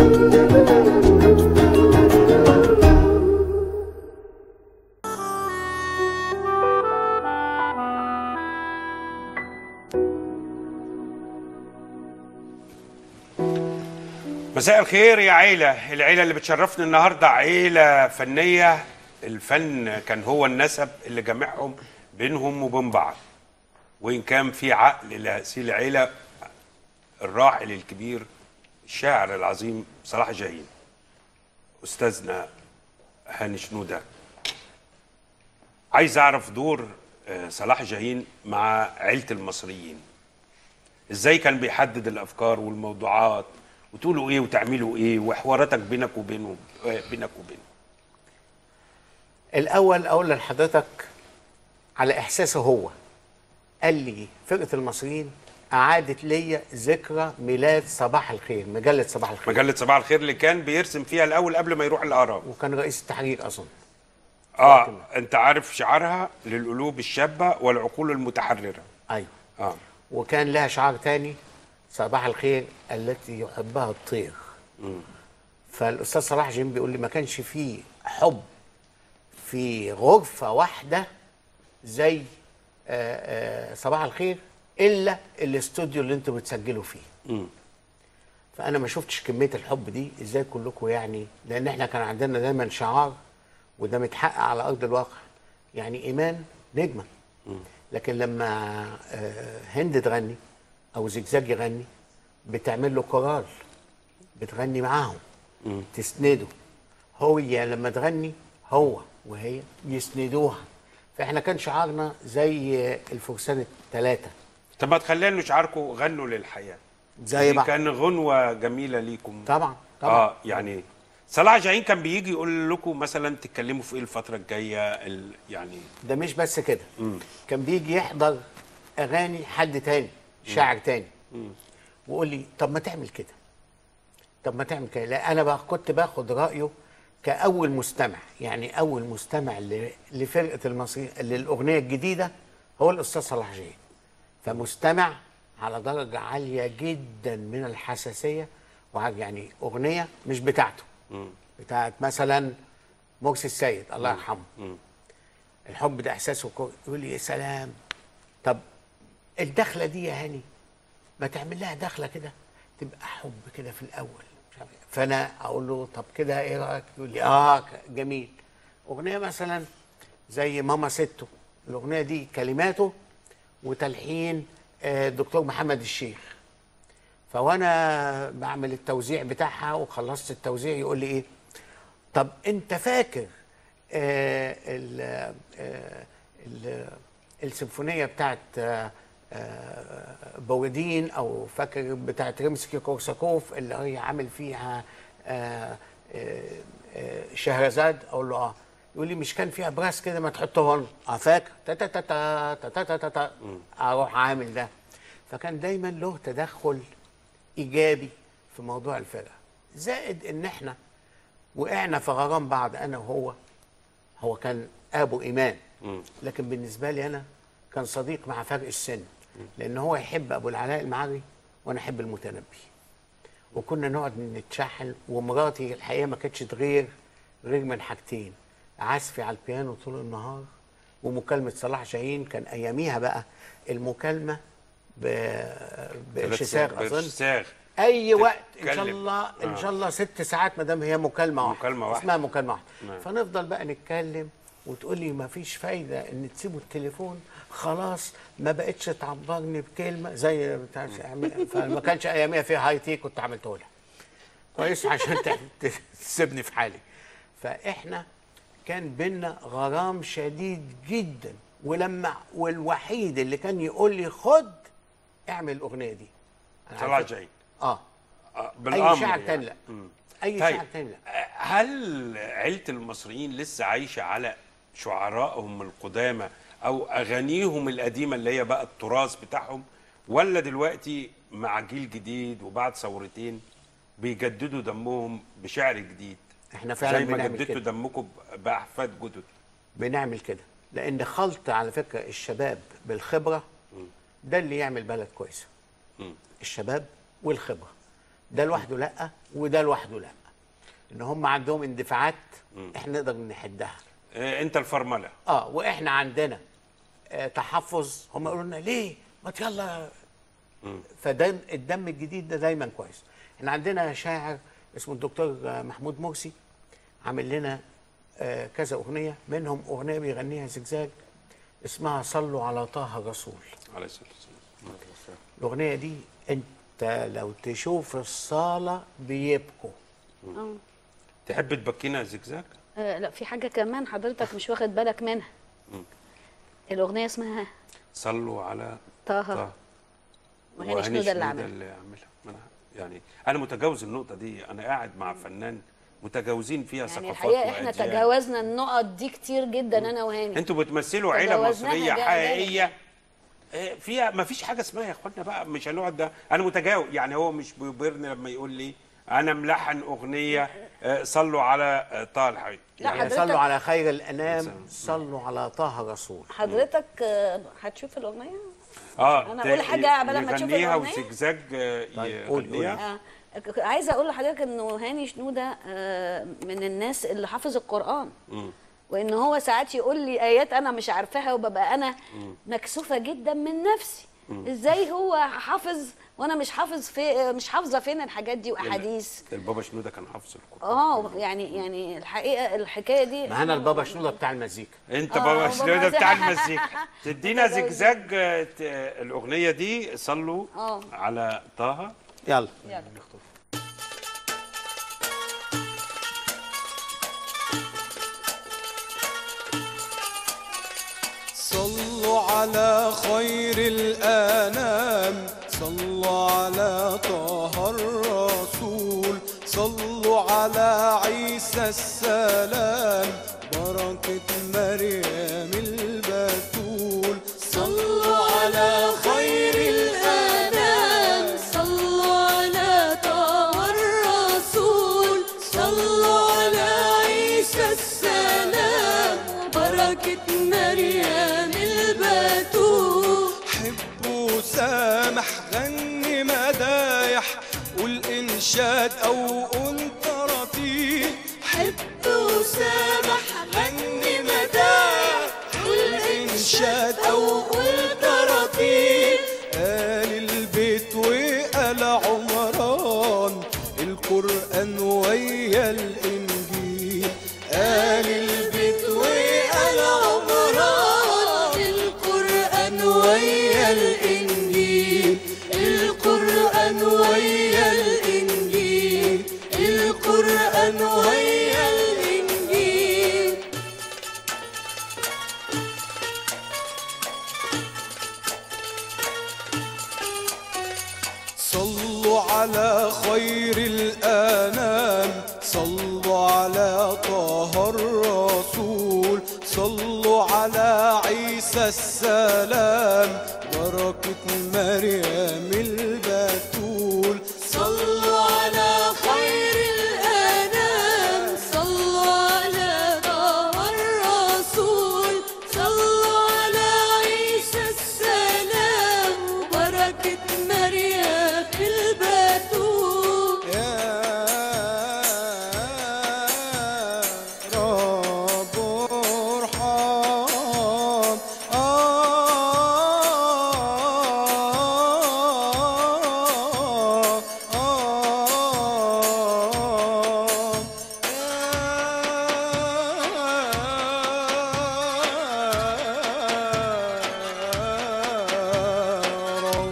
مساء الخير يا عيلة العيلة اللي بتشرفني النهاردة عيلة فنية الفن كان هو النسب اللي جمعهم بينهم وبين بعض وإن كان في عقل لهذه العيلة الراحل الكبير الشاعر العظيم صلاح جاهين أستاذنا هاني شنودة عايز أعرف دور آه، صلاح جاهين مع عيلة المصريين ازاي كان بيحدد الافكار والموضوعات وتقولوا ايه وتعملوا ايه وحواراتك بينك وبينه آه، بينك وبينه الاول اقول لحضرتك على احساسه هو قال لي فرقه المصريين اعادت لي ذكرى ميلاد صباح الخير مجله صباح الخير مجله صباح الخير اللي كان بيرسم فيها الاول قبل ما يروح الاهرام وكان رئيس التحرير اظن اه انت عارف شعارها للقلوب الشابه والعقول المتحرره ايوه اه وكان لها شعار تاني صباح الخير التي يحبها الطير فالاستاذ صلاح جيم بيقول لي ما كانش فيه حب في غرفه واحده زي آه، آه، صباح الخير الا الاستوديو اللي انتوا بتسجلوا فيه فانا ما شفتش كميه الحب دي ازاي كلكم يعني لان احنا كان عندنا دايما شعار وده متحقق على ارض الواقع يعني ايمان نجمه لكن لما آه، هند تغني او زجزاج يغني بتعمل له كورال بتغني معاهم تسنده هي لما تغني هو وهي يسندوها فاحنا كان شعارنا زي الفرسان الثلاثه طب ما تخلينا شعاركم غنوا للحياه زي دي بعض كان غنوه جميله ليكم طبعا طبعا اه يعني صلاح جاهين كان بيجي يقول لكم مثلا تتكلموا في ايه الفتره الجايه ال... يعني ده مش بس كده كان بيجي يحضر اغاني حد تاني شاعر تاني ويقول لي طب ما تعمل كده طب ما تعمل كده لا انا بقى كنت باخد رايه كاول مستمع يعني اول مستمع ل- لفرقه المصري للاغنيه الجديده هو الاستاذ صلاح جاهين فمستمع على درجه عاليه جدا من الحساسيه وع- يعني اغنيه مش بتاعته بتاعت مثلا مرسي السيد الله يرحمه الحب ده احساسه كو- يقول لي يا سلام طب الدخله دي يا هاني ما تعمل لها دخله كده تبقى حب كده في الاول مش عارف إيه. فانا اقول له طب كده ايه رايك يقول لي اه ك- جميل اغنيه مثلا زي ماما ستو الاغنيه دي كلماته وتلحين آه، الدكتور محمد الشيخ فوانا بعمل التوزيع بتاعها وخلصت التوزيع يقول لي ايه طب انت فاكر آه ال آه ال السيمفونيه بتاعت آه آه بوردين او فاكر بتاعت ريمسكي كورساكوف اللي هي عامل فيها آه آه آه شهرزاد اقول له اه يقول لي مش كان فيها براس كده ما تحطه هون اه فاكر تا تا تا تا تا تا تا تا تا اروح عامل ده فكان دايما له تدخل ايجابي في موضوع الفرقه زائد ان احنا وقعنا في غرام بعض انا وهو هو كان ابو ايمان لكن بالنسبه لي انا كان صديق مع فرق السن لان هو يحب ابو العلاء المعري وانا احب المتنبي وكنا نقعد نتشحن ومراتي الحقيقه ما كانتش تغير غير من حاجتين عزفي على البيانو طول النهار ومكالمه صلاح شاهين كان اياميها بقى المكالمه ب بشساغ اظن شساغ اي وقت ان شاء تتكلم. الله ان شاء الله ست ساعات ما دام هي مكالمه واحده مكالمة واحدة. اسمها مكالمه واحده نعم. فنفضل بقى نتكلم وتقول لي ما فيش فايده ان تسيبوا التليفون خلاص ما بقتش تعبرني بكلمه زي بتاع فما كانش اياميها فيها هاي تي كنت عملته لها كويس عشان ت- تسيبني في حالي فاحنا كان بينا غرام شديد جدا ولما والوحيد اللي كان يقول لي خد اعمل الاغنيه دي أنا صلاح عارف- جاهين اه آه، اي بالامر شاعر يعني. تاني لا مم. اي طيب شاعر تاني لا هل عيلة المصريين لسه عايشة على شعرائهم القدامى أو أغانيهم القديمة اللي هي بقى التراث بتاعهم ولا دلوقتي مع جيل جديد وبعد ثورتين بيجددوا دمهم بشعر جديد احنا فعلا زي ما بنعمل جددتوا كده دمكم بأحفاد جدد بنعمل كده لان خلط على فكره الشباب بالخبره ده اللي يعمل بلد كويسه الشباب والخبره ده لوحده لا وده لوحده لا ان هم عندهم اندفاعات احنا نقدر نحدها آه، انت الفرمله اه واحنا عندنا آه تحفظ هم يقولوا لنا ليه ما يلا فده الدم الجديد ده دايما كويس احنا عندنا شاعر اسمه الدكتور آه، محمود مرسي عامل لنا آه كذا اغنيه منهم اغنيه بيغنيها زجزاج اسمها صلوا على طه الرسول عليه الصلاه والسلام الاغنيه دي انت لو تشوف الصاله بيبكوا اه تحب تبكينا زجزاج آه، لا في حاجه كمان حضرتك مش واخد بالك منها الاغنيه اسمها صلوا على طه طه وهاني وهاني شنوده اللي شنودة عملها اللي عاملها ما أنا- يعني انا متجاوز النقطه دي انا قاعد مع فنان متجاوزين فيها يعني ثقافات الحقيقه احنا وأديان. تجاوزنا النقط دي كتير جدا انا وهاني انتوا بتمثلوا عيله تجاوزناها مصريه جامد. حقيقيه آه، فيها ما فيش حاجه اسمها يا اخوانا بقى مش هنقعد ده انا متجاوز يعني هو مش بيبرني لما يقول لي انا ملحن اغنيه آه، صلوا على آه، طه الحبيب لا، يعني حضرتك- صلوا على خير الانام صلوا على طه الرسول حضرتك آه، هتشوف الاغنيه اه أنا ت- أقول حاجة قبل ما تشوف يغنيها الأغنية؟ وزجزاج آه، طيب، قول- قول. يغنيها آه، ك- عايزه اقول لحضرتك انه هاني شنوده آه، من الناس اللي حافظ القران وان هو ساعات يقول لي ايات انا مش عارفاها وببقى انا مكسوفه جدا من نفسي ازاي هو حافظ وانا مش حافظ في مش حافظه فين الحاجات دي واحاديث البابا شنوده كان حافظ القران اه يعني يعني الحقيقه الحكايه دي ما انا البابا شنوده بتاع المزيكا انت آه، بابا بابا شنوده بتاع زي- المزيكا تدينا متجاوزين. زجزاج آه، ت- آه، الاغنيه دي صلوا آه. على طه يلا يلا. صلوا على خير الأنام صلوا على طه الرسول صلوا على عيسى السلام بركة مريم البتول صلوا على خير الأنام صلوا على طه الرسول صلوا على عيسى السلام بركة مريم البتول حب وسامح غني مدايح قول إنشاد أو قول تراتيل حب وسامح غني مداح قول إنشاد أو قول تراتيل آل البيت وآل عمران القرآن ويا الإنجيل آل البيت وآل عمران القرآن ويا الإنجيل القرآن ويا الإنجيل القرآن ويا الإنجيل صلوا على خير الأنام صلوا على طه الرسول صلوا على عيسى السلام بركة مريم البتول صلوا على خير الأنام صلوا على طه الرسول صلوا على عيسى السلام وبركة مريم البتول يا رب ارحم آه آه يا رب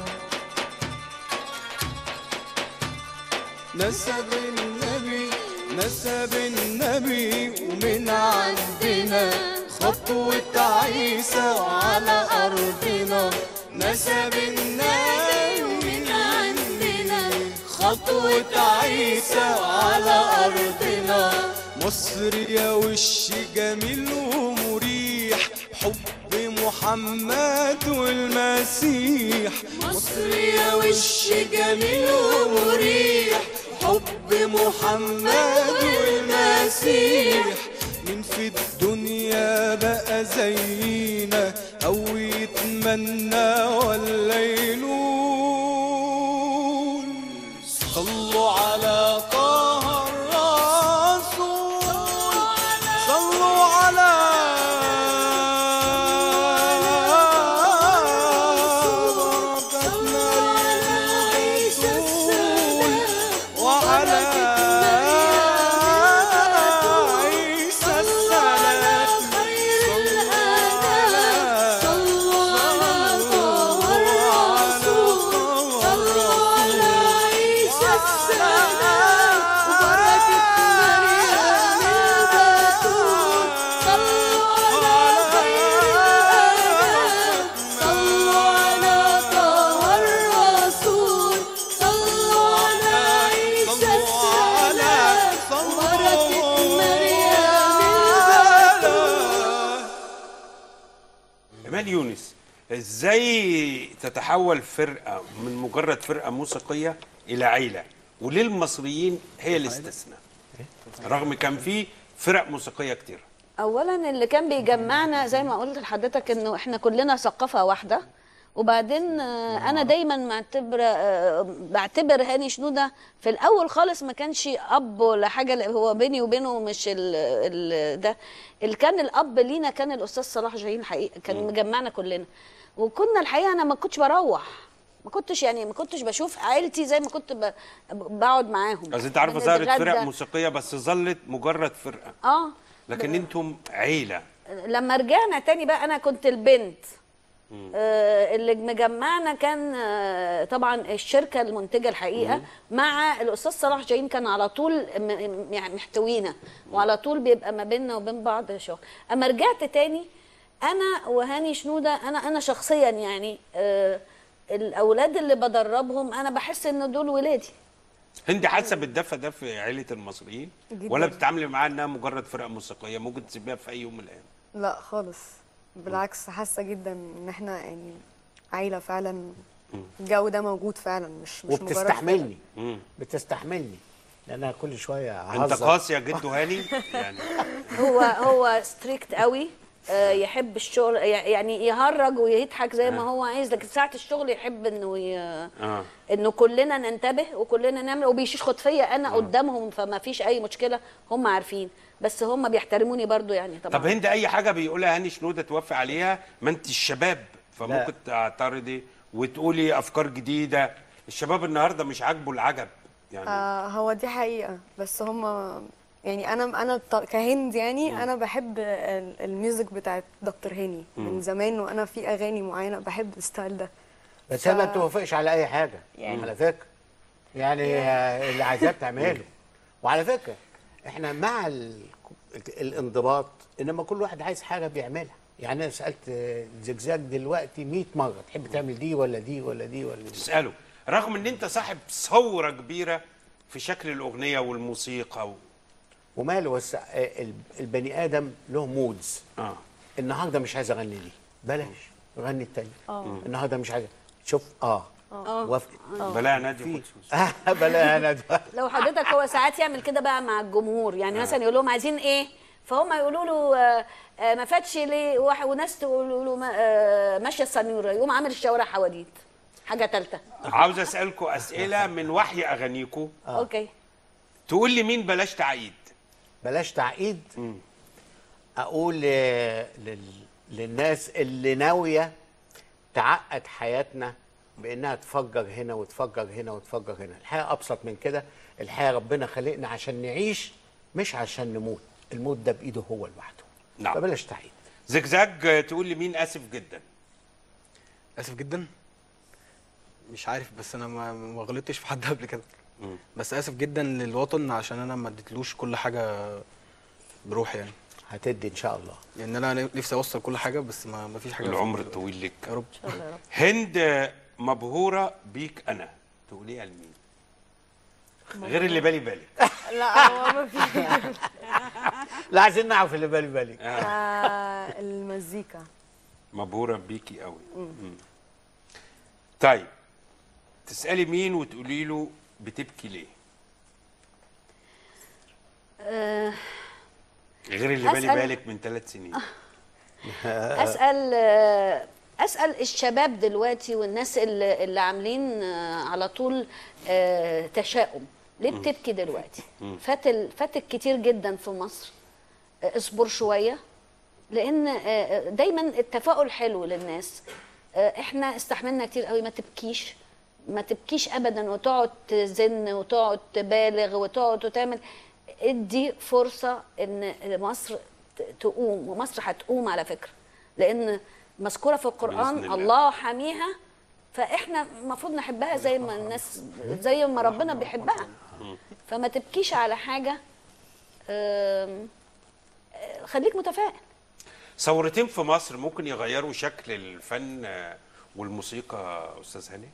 نسب النبي نسب النبي ومن عندنا خطوة عيسى على أرضنا نسب النبي من عندنا خطوة عيسى على أرضنا مصر يا وش جميل ومريح حب محمد والمسيح مصر يا وش جميل ومريح حب محمد والمسيح مين في الدنيا بقى زينا او يتمنى ولا ينول صلوا صلوا على طه الرسول صلوا على بركتنا الرسول وعلى عيسى السلام صلوا على طه الرسول صلوا على عيسى السلام وبركة مريم البتول صلوا على خير الأنام صلوا على طه الرسول صلوا على عيسى السلام وبركة مريم البتول إيمان يونس ازاي تتحول فرقه من مجرد فرقه موسيقيه الى عيله وليه المصريين هي الاستثناء رغم كان في فرق موسيقيه كتير اولا اللي كان بيجمعنا زي ما قلت لحضرتك انه احنا كلنا ثقافه واحده وبعدين آه، انا دايما معتبره آه، بعتبر هاني شنوده في الاول خالص ما كانش اب ولا حاجه لا، هو بيني وبينه مش ال ال ده اللي كان الاب لينا كان الاستاذ صلاح جاهين حقيقه كان مجمعنا كلنا وكنا الحقيقه انا ما كنتش بروح ما كنتش يعني ما كنتش بشوف عيلتي زي ما كنت ب- بقعد معاهم بس انت عارفه ظهرت بنتغدى. فرق موسيقيه بس ظلت مجرد فرقه اه لكن انتم عيله لما رجعنا تاني بقى انا كنت البنت آه اللي مجمعنا كان آه طبعا الشركه المنتجه الحقيقه مع الاستاذ صلاح جايين كان على طول م- م- يعني محتوينا وعلى طول بيبقى ما بيننا وبين بعض شغل اما رجعت تاني انا وهاني شنوده انا انا شخصيا يعني آه الاولاد اللي بدربهم انا بحس ان دول ولادي انت حاسه بالدفى ده في عيله المصريين جداً. ولا بتتعاملي معاها انها مجرد فرقه موسيقيه ممكن تسيبيها في اي يوم من الايام لا خالص بالعكس حاسه جدا ان احنا يعني عيله فعلا الجو ده موجود فعلا مش مش مجرد وبتستحملني مم. بتستحملني لانها كل شويه انت هزر قاسي يا جدو هاني يعني هو هو ستريكت قوي آه، يحب الشغل يعني يهرج ويضحك زي ما هو عايز لكن ساعه الشغل يحب انه ي... اه انه كلنا ننتبه وكلنا نعمل وبيشخط فيا انا قدامهم فما فيش اي مشكله هم عارفين بس هم بيحترموني برضو يعني طبعا طب هند اي حاجه بيقولها هاني شنوده توافق عليها ما انت الشباب فممكن تعترضي وتقولي افكار جديده الشباب النهارده مش عاجبه العجب يعني آه هو دي حقيقه بس هم يعني انا انا بط- كهند يعني انا بحب ال- الميوزك بتاعت دكتور هاني من زمان وانا في اغاني معينه بحب الستايل ده بس هي ما بتوافقش على اي حاجه يعني- على فكره يعني آه، اللي عايزاه بتعمله وعلى فكره احنا مع ال... الانضباط انما كل واحد عايز حاجه بيعملها يعني انا سالت آه، زجزاج دلوقتي 100 مره تحب تعمل دي ولا دي ولا دي ولا دي تساله رغم ان انت صاحب ثوره كبيره في شكل الاغنيه والموسيقى و... وماله بس آه، ال- البني ادم له مودز اه النهارده مش عايز اغني دي بلاش غني التاني النهارده مش عايز شوف اه وافقت بلاها نادي في خصوص بلا انا ده. لو حضرتك هو ساعات يعمل كده بقى مع الجمهور يعني مثلا يقول لهم عايزين ايه فهم يقولوا له آه، آه، ما فاتش ليه واحد وناس تقول له ما- آه، ماشيه السنيوره يقوم عامل الشوارع حواديت حاجه ثالثه عاوز اسالكم اسئله من وحي اغانيكم اوكي تقول لي مين بلاش تعقيد بلاش تعقيد اقول ل- لل... للناس اللي ناويه تعقد حياتنا بانها تفجر هنا وتفجر هنا وتفجر هنا الحياه ابسط من كده الحياه ربنا خلقنا عشان نعيش مش عشان نموت الموت ده بايده هو لوحده نعم. فبلاش تعقيد زجزاج تقول لي مين اسف جدا اسف جدا مش عارف بس انا ما ما غلطتش في حد قبل كده بس اسف جدا للوطن عشان انا ما اديتلوش كل حاجه بروحي يعني هتدي ان شاء الله يعني انا نفسي اوصل كل حاجه بس ما ما فيش حاجه العمر الطويل لك يا رب هند مبهوره بيك انا تقوليها لمين غير اللي بالي بالك لا هو ما في لا عايزين نعرف اللي بالي بالي آه المزيكا مبهوره بيكي قوي مم. طيب تسالي مين وتقولي له بتبكي ليه آه، غير اللي بالي أسأل. بالك من ثلاث سنين اسال آه، اسال الشباب دلوقتي والناس اللي, اللي عاملين آه، على طول آه، تشاؤم ليه بتبكي دلوقتي فات ال- فات كتير جدا في مصر آه، اصبر شويه لان آه، آه، دايما التفاؤل حلو للناس آه، احنا استحملنا كتير قوي ما تبكيش ما تبكيش ابدا وتقعد تزن وتقعد تبالغ وتقعد وتعمل ادي فرصه ان مصر ت- تقوم ومصر هتقوم على فكره لان مذكوره في القران بإذن الله. الله حاميها فاحنا المفروض نحبها زي ما الناس زي ما ربنا بيحبها فما تبكيش على حاجه آم، آه، خليك متفائل ثورتين في مصر ممكن يغيروا شكل الفن آه، والموسيقى استاذ هاني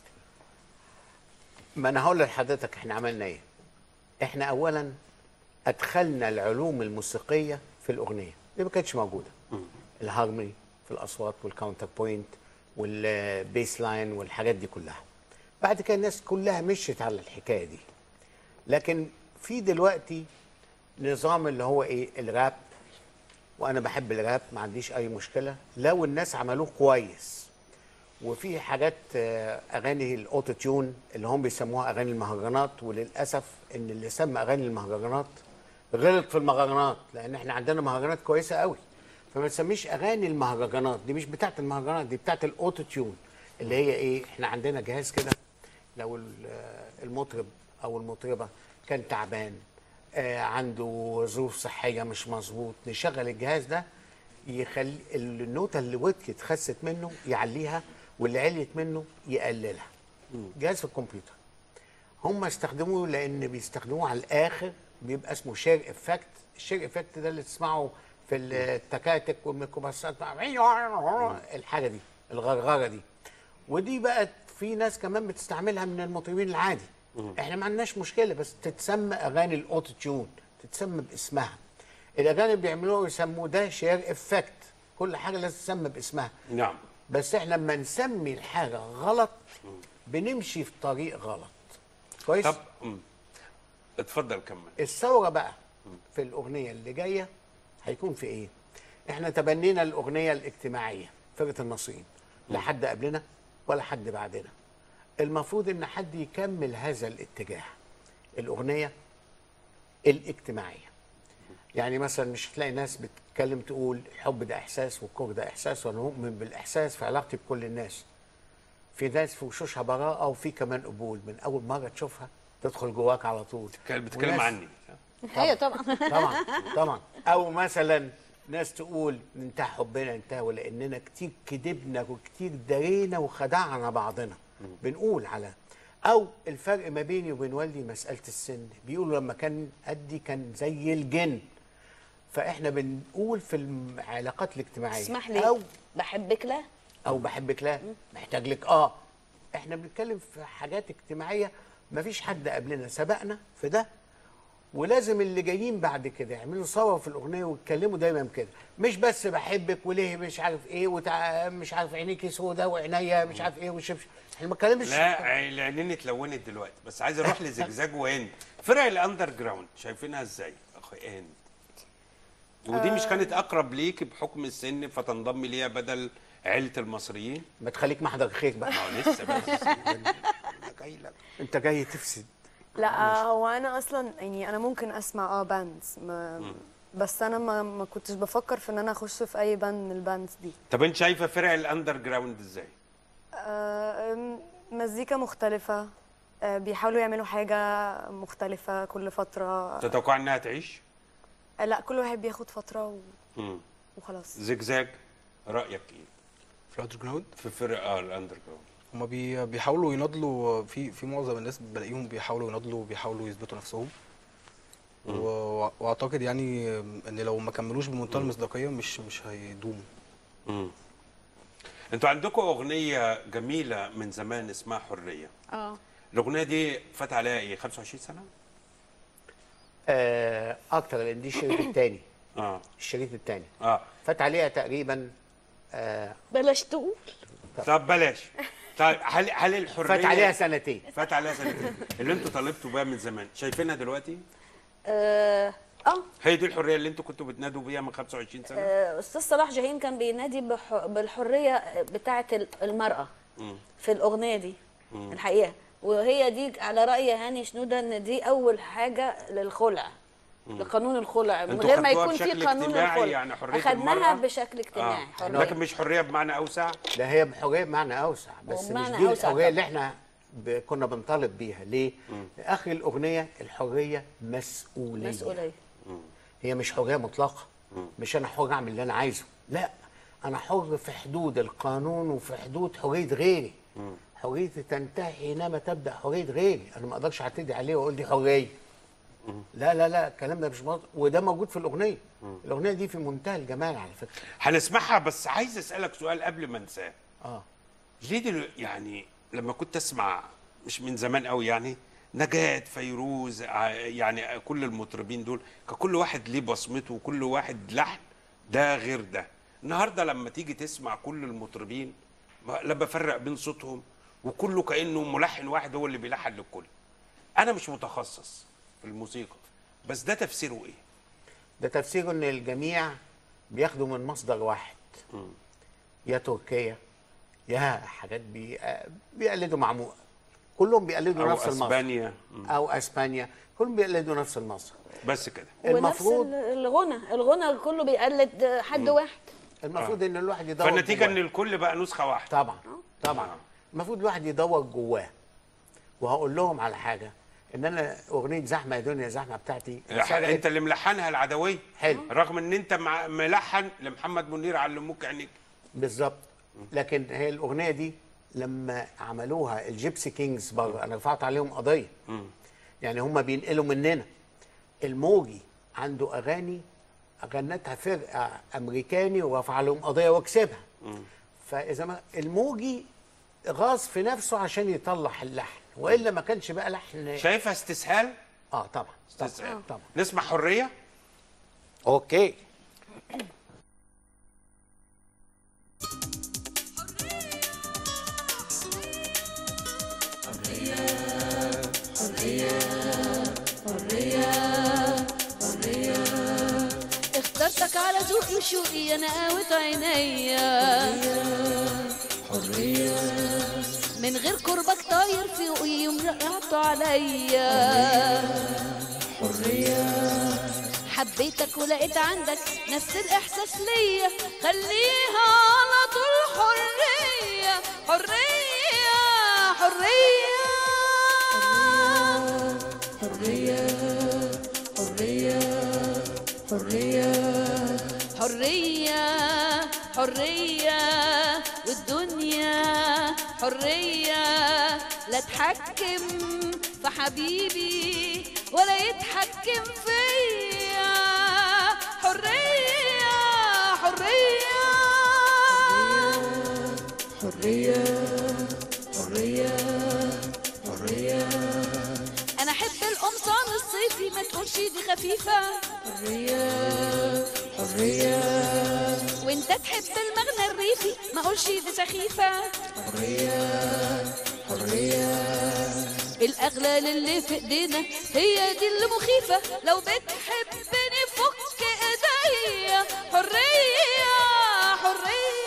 ما انا هقول لحضرتك احنا عملنا ايه احنا اولا ادخلنا العلوم الموسيقيه في الاغنيه دي ما كانتش موجوده الهارموني في الاصوات والكاونتر بوينت والبيس لاين والحاجات دي كلها بعد كده الناس كلها مشيت على الحكايه دي لكن في دلوقتي نظام اللي هو ايه الراب وانا بحب الراب ما عنديش اي مشكله لو الناس عملوه كويس وفي حاجات آه، اغاني الاوتو تيون اللي هم بيسموها اغاني المهرجانات وللاسف ان اللي سمى اغاني المهرجانات غلط في المهرجانات لان احنا عندنا مهرجانات كويسه قوي فما تسميش اغاني المهرجانات دي مش بتاعت المهرجانات دي بتاعت الاوتو تيون اللي هي ايه احنا عندنا جهاز كده لو ال- آه، المطرب او المطربه كان تعبان آه، عنده ظروف صحيه مش مظبوط نشغل الجهاز ده يخلي النوتة اللي وتكت خست منه يعليها واللي عليت منه يقللها جهاز في الكمبيوتر هم استخدموه لان بيستخدموه على الاخر بيبقى اسمه شير افكت الشير افكت ده اللي تسمعه في التكاتك والميكروباصات الحاجه دي الغرغره دي ودي بقت في ناس كمان بتستعملها من المطربين العادي احنا ما عندناش مشكله بس تتسمى اغاني الاوتو تيون تتسمى باسمها الاغاني اللي بيعملوها يسموه ده شير افكت كل حاجه لازم تسمى باسمها نعم بس احنا لما نسمي الحاجه غلط بنمشي في طريق غلط كويس طب مم. اتفضل كمل الثوره بقى في الاغنيه اللي جايه هيكون في ايه احنا تبنينا الاغنيه الاجتماعيه فرقه الناصرين لا حد قبلنا ولا حد بعدنا المفروض ان حد يكمل هذا الاتجاه الاغنيه الاجتماعيه يعني مثلا مش هتلاقي ناس بتتكلم تقول الحب ده احساس والكره ده احساس وانا مؤمن بالاحساس في علاقتي بكل الناس في ناس في وشوشها براءه وفي كمان قبول من اول مره تشوفها تدخل جواك على طول كان بتتكلم وناس- عني ايوه طبعا طبعا طبعا او مثلا ناس تقول انتهى حبنا انتهى ولاننا كتير كدبنا وكتير درينا وخدعنا بعضنا بنقول على او الفرق ما بيني وبين والدي مساله السن بيقولوا لما كان قدي كان زي الجن فاحنا بنقول في العلاقات الاجتماعيه اسمح لي او بحبك لا او بحبك لا محتاج لك اه احنا بنتكلم في حاجات اجتماعيه مفيش حد قبلنا سبقنا في ده ولازم اللي جايين بعد كده يعملوا ثوره في الاغنيه ويتكلموا دايما كده مش بس بحبك وليه مش عارف ايه وتع... مش عارف عينيكي سودا وعينيا مش عارف ايه وشبش احنا ما بنتكلمش لا العينين اتلونت دلوقتي بس عايز اروح لزجزاج وهند فرق الاندر جراوند شايفينها ازاي اخي هند ودي مش كانت اقرب ليك بحكم السن فتنضمي ليها بدل عيله المصريين ما تخليك محضر خير بقى ما هو لسه بس جاي لك انت جاي تفسد لا هو انا اصلا يعني انا ممكن اسمع اه باندز ما بس انا ما ما كنتش بفكر في ان انا اخش في اي باند من الباندز دي طب انت شايفه فرق الاندر جراوند ازاي آه، أم، مزيكا مختلفة آه، بيحاولوا يعملوا حاجة مختلفة كل فترة تتوقع انها تعيش آه، لا كل واحد بياخد فترة و... مم. وخلاص زجزاج رايك ايه في الاندر جراوند في فرق اه الاندر جراوند هما بي بيحاولوا يناضلوا في في معظم الناس بلاقيهم بيحاولوا يناضلوا وبيحاولوا يثبتوا نفسهم و- واعتقد يعني ان لو ما كملوش بمنتهى المصداقيه مش مش هيدوموا مم. انتوا عندكم اغنيه جميله من زمان اسمها حريه اه الاغنيه دي فات عليها ايه 25 سنه آه اكتر لان دي الشريط الثاني اه الشريط الثاني اه فات عليها تقريبا آه بلاش تقول طب بلاش طيب هل هل الحريه فات عليها سنتين فات عليها سنتين اللي انتوا طالبتوا بيها من زمان شايفينها دلوقتي اه اه هي دي الحريه اللي انتوا كنتوا بتنادوا بيها من 25 سنه آه، استاذ صلاح جاهين كان بينادي بح- بالحريه بتاعه ال- المراه في الاغنيه دي الحقيقه وهي دي على راي هاني شنوده ان دي اول حاجه للخلع لقانون الخلع من انتوا غير ما خدتوها يكون في بشكل قانون اجتماعي الخلع يعني حرية اخدناها المرأة؟ بشكل اجتماعي آه. حرية. لكن مش حريه بمعنى اوسع ده هي بحريه بمعنى اوسع بس مش وبمعنى دي أوسع الحريه طبعا. اللي احنا ب... كنا بنطالب بيها ليه؟ اخر الاغنيه الحريه مسؤوليه مسؤوليه هي مش حريه مطلقه مش انا حر اعمل اللي انا عايزه لا انا حر في حدود القانون وفي حدود حريه غيري حريتي تنتهي حينما تبدا حريه غيري انا ما اقدرش اعتدي عليه واقول دي حريه لا لا لا الكلام ده مش مظبوط وده موجود في الاغنيه الاغنيه دي في منتهى الجمال على فكره هنسمعها بس عايز اسالك سؤال قبل ما انساه اه ليه دل... يعني لما كنت اسمع مش من زمان قوي يعني نجاة فيروز ع- يعني كل المطربين دول كان كل واحد ليه بصمته وكل واحد لحن ده غير ده النهارده لما تيجي تسمع كل المطربين ما- لا بفرق بين صوتهم وكله كانه ملحن واحد هو اللي بيلحن للكل انا مش متخصص في الموسيقى بس ده تفسيره ايه ده تفسيره ان الجميع بياخدوا من مصدر واحد يا تركيا يا حاجات بي... بيقلدوا معمول كلهم بيقلدوا او نفس المصدر اسبانيا مم. او اسبانيا كلهم بيقلدوا نفس المصدر بس كده ونفس المفروض ال- الغنى الغنى كله بيقلد حد واحد المفروض ان الواحد يدور فالنتيجه ان جواه. الكل بقى نسخه واحده طبعا طبعا المفروض الواحد يدور جواه وهقول لهم على حاجه ان انا اغنيه زحمه يا دنيا زحمه بتاعتي انت اللي ملحنها العدويه حلو. رغم ان انت مع- ملحن لمحمد منير علموك عينيك بالظبط لكن هي الاغنيه دي لما عملوها الجيبسي كينجز بره انا رفعت عليهم قضيه يعني هم بينقلوا مننا الموجي عنده اغاني غنتها فرقه امريكاني ورفع لهم قضيه وكسبها فاذا ما الموجي غاص في نفسه عشان يطلع اللحن والا ما كانش بقى لحن شايفها استسهال اه طبعا استسهال طبعا, طبعا. نسمع حريه اوكي اخترتك على ذوقي وشوقي انا قاوت عينيا حرية من غير قربك طاير في فوقي ومرقعته عليا حرية حبيتك ولقيت عندك نفس الاحساس ليا خليها على طول حرية حرية حرية حرية حرية والدنيا حرية لا تحكم في حبيبي ولا يتحكم فيا حرية حرية انا احب القمصان الصيفي ما تقولش دي خفيفه حريه حريه وانت تحب المغنى الريفي ما اقولش دي سخيفه حريه حريه الاغلال اللي في ايدينا هي دي اللي مخيفه لو بتحبني فك ايديا حريه حريه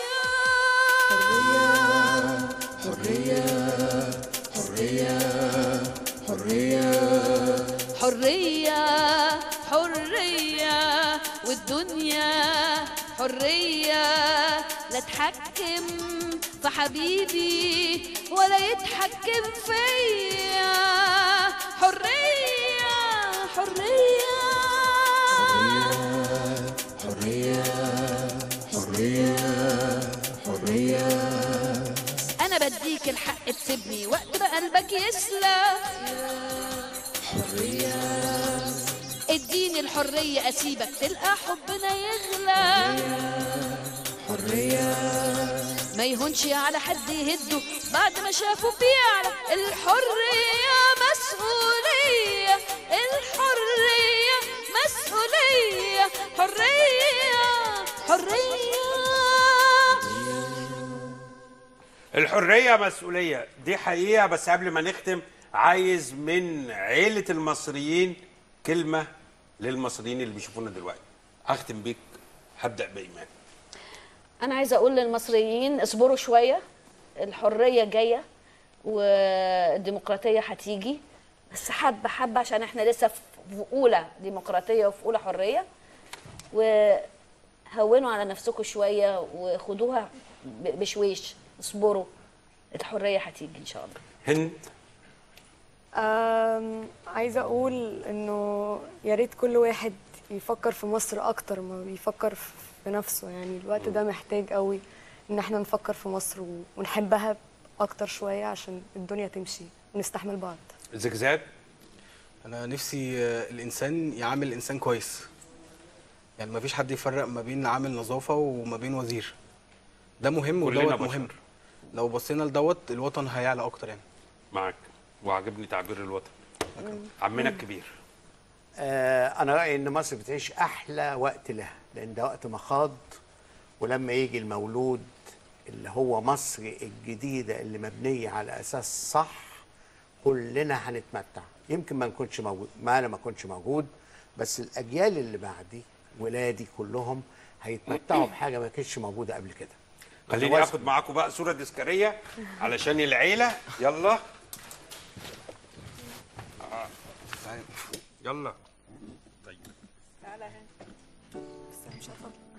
حرية حرية والدنيا حرية لا تحكم في حبيبي ولا يتحكم فيا حرية حرية أنا بديك الحق تسيبني وقت ما قلبك يسلم اديني الحرية اسيبك تلقى حبنا يغلى حرية ما يهونش على حد يهده بعد ما شافه بيعلى الحرية مسؤولية الحرية مسؤولية حرية حرية الحريه مسؤوليه دي حقيقه بس قبل ما نختم عايز من عيله المصريين كلمه للمصريين اللي بيشوفونا دلوقتي هختم بيك هبدا بايمان انا عايزه اقول للمصريين اصبروا شويه الحريه جايه والديمقراطيه هتيجي بس حبه حبه عشان احنا لسه في اولى ديمقراطيه وفي اولى حريه وهونوا على نفسكم شويه وخدوها ب- بشويش اصبروا الحريه هتيجي ان شاء الله هند أم، عايزة أقول إنه يا ريت كل واحد يفكر في مصر أكتر ما بيفكر في نفسه يعني الوقت ده محتاج قوي إن احنا نفكر في مصر و- ونحبها أكتر شوية عشان الدنيا تمشي ونستحمل بعض زجزاج انا نفسي آه، الانسان يعامل الانسان كويس يعني ما فيش حد يفرق ما بين عامل نظافه وما بين وزير ده مهم كلنا ودوت بشر. مهم لو بصينا لدوت الوطن هيعلى اكتر يعني معاك وعجبني تعبير الوطن عمنا الكبير آه، انا رايي ان مصر بتعيش احلى وقت لها لان ده وقت مخاض ولما يجي المولود اللي هو مصر الجديده اللي مبنيه على اساس صح كلنا هنتمتع يمكن ما نكونش موجود ما انا ما كنتش موجود بس الاجيال اللي بعدي ولادي كلهم هيتمتعوا بحاجه ما كانتش موجوده قبل كده خليني جواز- اخد معاكم بقى صوره تذكاريه علشان العيله يلا آه. يلا طيب بس مش عارفة